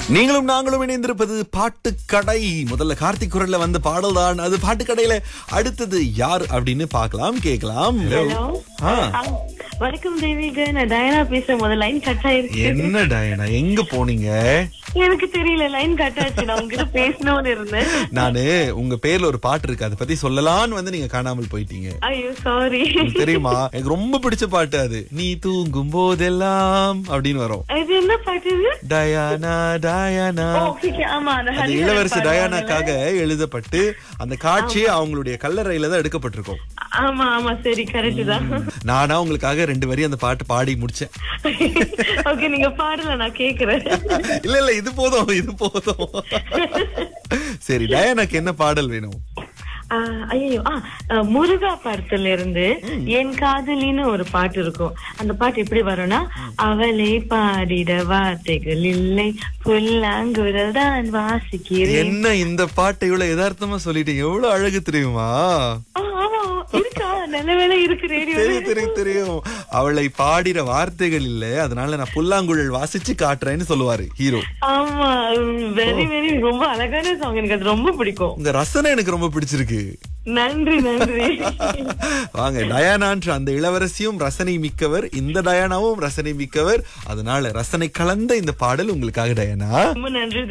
நீங்களும் நாங்களும் இணைந்திருப்பது பாட்டு கடை முதல்ல கார்த்திக் குரல்ல வந்த பாடல் தான் அது பாட்டு கடையில அடுத்தது யார் அப்படின்னு பார்க்கலாம் கேட்கலாம் ஹலோ ஆ. வணக்கம் தேவிக நான் டயனா பேசுறேன் முதல்ல லைன் கட் ஆயிருக்கு என்ன டயனா எங்க போனீங்க எனக்கு தெரியல லைன் கட் ஆச்சு நான் உங்ககிட்ட பேசணும்னு இருந்தேன் நானு உங்க பேர்ல ஒரு பாட்டு இருக்கு அதை பத்தி சொல்லலாம்னு வந்து நீங்க காணாமல் போயிட்டீங்க ஐயோ சாரி உங்களுக்கு தெரியுமா எனக்கு ரொம்ப பிடிச்ச பாட்டு அது நீ தூங்கும் போதெல்லாம் அப்படின்னு வரும் இது என்ன பாட்டு இது Diana Diana oh, okay, okay. ஆமா அந்த அது ஹரிஹரன் இளவரசி பாடுவாங்கல்ல? டயானாக்காக எழுதப்பட்டு அந்த காட்சியே அவங்களுடைய கல்லறையில தான் எடுக்கப்பட்டிருக்கும் ஆமா ஆமா சரி கரெக்ட் தான் நானா உங்களுக்காக ரெண்டு வரி அந்த பாட்டு பாடி முடிச்சேன் ஓகே நீங்க பாடல நான் கேக்குறேன் இல்ல இல்ல இது போதும் இது போதும் சரி டயானாக்கு என்ன பாடல் வேணும் ஐயோ ஆ முருகா படத்துல இருந்து என் காதலின்னு ஒரு பாட்டு இருக்கும் அந்த பாட்டு எப்படி வரும்னா அவளை பாடிட வார்த்தைகள் இல்லை புல்லாங்குழல் தான் வாசிக்கிறேன் என்ன இந்த பாட்டை இவ்வளவு யதார்த்தமா சொல்லிட்டீங்க எவ்வளவு அழகு தெரியுமா ஆ, ஆமா இருக்கா நல்ல வேலை இருக்கு ரேடியோ தெரியும் தெரியும் தெரியும் அவளை பாடிற வார்த்தைகள் இல்ல அதனால நான் புல்லாங்குழல் வாசிச்சு காட்டுறேன்னு சொல்லுவாரு ஹீரோ ஆமா வெரி வெரி ரொம்ப அழகான சாங் எனக்கு அது ரொம்ப பிடிக்கும் உங்க ரசனை எனக்கு ரொம்ப பிடிச்சிருக்கு நன்றி நன்றி வாங்க டயானான்ற அந்த இளவரசியும் ரசனை மிக்கவர் இந்த டயானாவும் ரசனை மிக்கவர் அதனால ரசனை கலந்த இந்த பாடல் உங்களுக்காக டயானா ரொம்ப நன்றி